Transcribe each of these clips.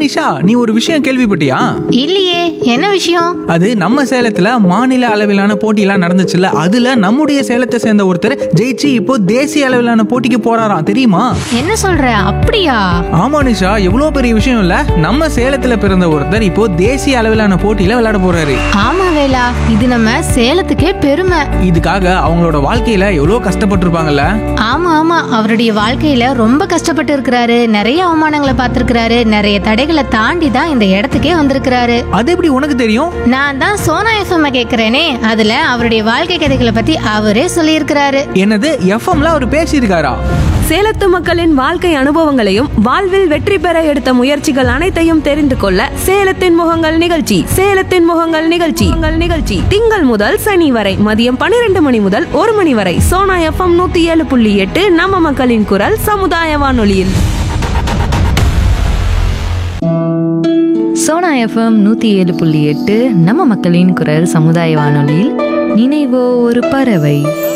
நிஷா நீ ஒரு விஷயம் கேள்விப்பட்டியா இல்லையே என்ன விஷயம் அது நம்ம சேலத்துல மாநில அளவிலான போட்டியெல்லாம் நடந்துச்சுல்ல அதுல நம்முடைய சேலத்தை சேர்ந்த ஒருத்தர் ஜெயிச்சு இப்போ தேசிய அளவிலான போட்டிக்கு போறாராம் தெரியுமா என்ன சொல்ற அப்படியா ஆமா நிஷா எவ்வளவு பெரிய விஷயம் இல்ல நம்ம சேலத்துல பிறந்த ஒருத்தர் இப்போ தேசிய அளவிலான போட்டியில விளையாட போறாரு ஆமா வேலா இது நம்ம சேலத்துக்கே பெருமை இதுக்காக அவங்களோட வாழ்க்கையில எவ்வளவு கஷ்டப்பட்டிருப்பாங்கல்ல ஆமா ஆமா அவருடைய வாழ்க்கையில ரொம்ப கஷ்டப்பட்டு இருக்கிறாரு நிறைய அவமானங்களை பார்த்திருக்கிறாரு நிறைய தடைகளை தாண்டி தான் இந்த இடத்துக்கே வந்திருக்கிறாரு அது எப்படி உனக்கு தெரியும் நான் தான் சோனா எஃப்எம் கேக்குறேனே அதுல அவருடைய வாழ்க்கை கதைகளை பத்தி அவரே சொல்லியிருக்கிறாரு என்னது எஃப்எம்ல அவர் பேசியிருக்காரா சேலத்து மக்களின் வாழ்க்கை அனுபவங்களையும் வாழ்வில் வெற்றி பெற எடுத்த முயற்சிகள் அனைத்தையும் தெரிந்து கொள்ள சேலத்தின் முகங்கள் நிகழ்ச்சி சேலத்தின் முகங்கள் நிகழ்ச்சி உங்கள் நிகழ்ச்சி திங்கள் முதல் சனி வரை மதியம் பன்னிரண்டு மணி முதல் ஒரு மணி வரை சோனா எஃப்எம் நூத்தி ஏழு புள்ளி எட்டு நம்ம மக்களின் குரல் சமுதாய வானொலியில் சோனா எஃப்எம் நூற்றி ஏழு புள்ளி எட்டு நம்ம மக்களின் குரல் சமுதாய வானொலியில் நினைவோ ஒரு பறவை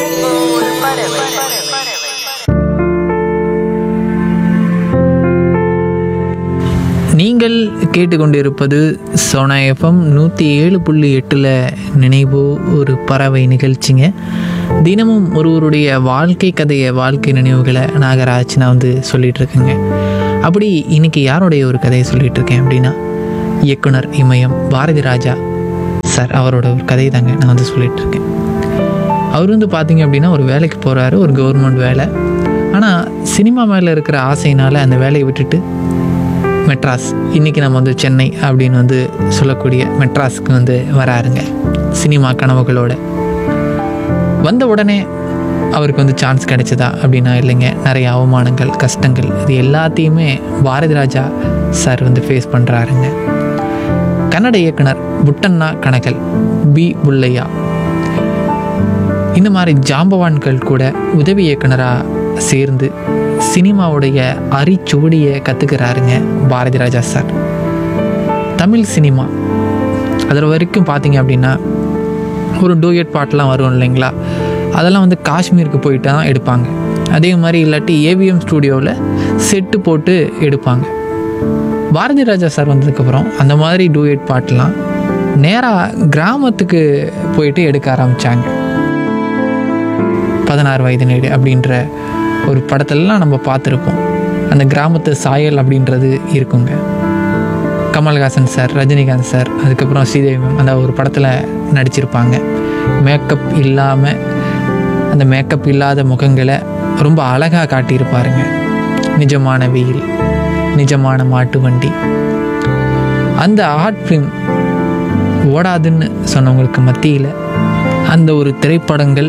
நீங்கள் கேட்டுக்கொண்டிருப்பது சோனா எஃப்எம் நூற்றி ஏழு புள்ளி எட்டில் நினைவு ஒரு பறவை நிகழ்ச்சிங்க தினமும் ஒருவருடைய வாழ்க்கை கதையை வாழ்க்கை நினைவுகளை நாகராஜ் நான் வந்து சொல்லிட்டு இருக்கேங்க அப்படி இன்னைக்கு யாருடைய ஒரு கதையை சொல்லிட்டு இருக்கேன் அப்படின்னா இயக்குனர் இமயம் பாரதி ராஜா சார் அவரோட ஒரு கதை தாங்க நான் வந்து சொல்லிட்டு இருக்கேன் அவர் வந்து பார்த்தீங்க அப்படின்னா ஒரு வேலைக்கு போகிறாரு ஒரு கவர்மெண்ட் வேலை ஆனால் சினிமா மேலே இருக்கிற ஆசையினால் அந்த வேலையை விட்டுட்டு மெட்ராஸ் இன்றைக்கி நம்ம வந்து சென்னை அப்படின்னு வந்து சொல்லக்கூடிய மெட்ராஸுக்கு வந்து வராருங்க சினிமா கனவுகளோட வந்த உடனே அவருக்கு வந்து சான்ஸ் கிடைச்சதா அப்படின்னா இல்லைங்க நிறைய அவமானங்கள் கஷ்டங்கள் இது எல்லாத்தையுமே பாரதி ராஜா சார் வந்து ஃபேஸ் பண்ணுறாருங்க கன்னட இயக்குனர் புட்டண்ணா கனகல் பி புல்லையா இந்த மாதிரி ஜாம்பவான்கள் கூட உதவி இயக்குனராக சேர்ந்து சினிமாவுடைய அரிச்சுவடியை கற்றுக்கிறாருங்க பாரதி ராஜா சார் தமிழ் சினிமா அதில் வரைக்கும் பார்த்தீங்க அப்படின்னா ஒரு டூயட் பாட்டெலாம் வரும் இல்லைங்களா அதெல்லாம் வந்து காஷ்மீருக்கு போயிட்டு தான் எடுப்பாங்க அதே மாதிரி இல்லாட்டி ஏவிஎம் ஸ்டூடியோவில் செட்டு போட்டு எடுப்பாங்க பாரதி ராஜா சார் வந்ததுக்கப்புறம் அந்த மாதிரி டூயட் பாட்டெலாம் நேராக கிராமத்துக்கு போயிட்டு எடுக்க ஆரம்பித்தாங்க பதினாறு வயது நேடு அப்படின்ற ஒரு படத்திலலாம் நம்ம பார்த்துருப்போம் அந்த கிராமத்து சாயல் அப்படின்றது இருக்குங்க கமல்ஹாசன் சார் ரஜினிகாந்த் சார் அதுக்கப்புறம் ஸ்ரீதேவி மேம் அந்த ஒரு படத்தில் நடிச்சிருப்பாங்க மேக்கப் இல்லாமல் அந்த மேக்கப் இல்லாத முகங்களை ரொம்ப அழகாக காட்டியிருப்பாருங்க நிஜமான வெயில் நிஜமான மாட்டு வண்டி அந்த ஆர்ட் ஃபிலிம் ஓடாதுன்னு சொன்னவங்களுக்கு மத்தியில் அந்த ஒரு திரைப்படங்கள்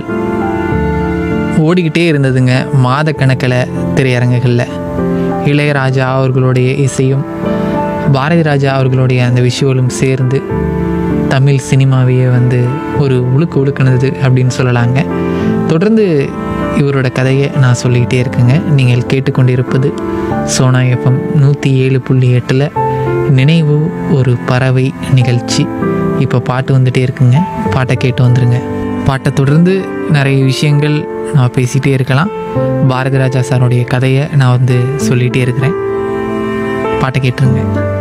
ஓடிக்கிட்டே இருந்ததுங்க மாத கணக்கில் திரையரங்குகளில் இளையராஜா அவர்களுடைய இசையும் பாரதி ராஜா அவர்களுடைய அந்த விஷுவலும் சேர்ந்து தமிழ் சினிமாவையே வந்து ஒரு உழுக்கு உழுக்குனது அப்படின்னு சொல்லலாங்க தொடர்ந்து இவரோட கதையை நான் சொல்லிக்கிட்டே இருக்கேங்க நீங்கள் கேட்டுக்கொண்டிருப்பது சோனா எஃப்எம் நூற்றி ஏழு புள்ளி எட்டில் நினைவு ஒரு பறவை நிகழ்ச்சி இப்போ பாட்டு வந்துட்டே இருக்குங்க பாட்டை கேட்டு வந்துருங்க பாட்டை தொடர்ந்து நிறைய விஷயங்கள் நான் பேசிகிட்டே இருக்கலாம் பாரதி ராஜா சாருடைய கதையை நான் வந்து சொல்லிகிட்டே இருக்கிறேன் பாட்டை கேட்டுருங்க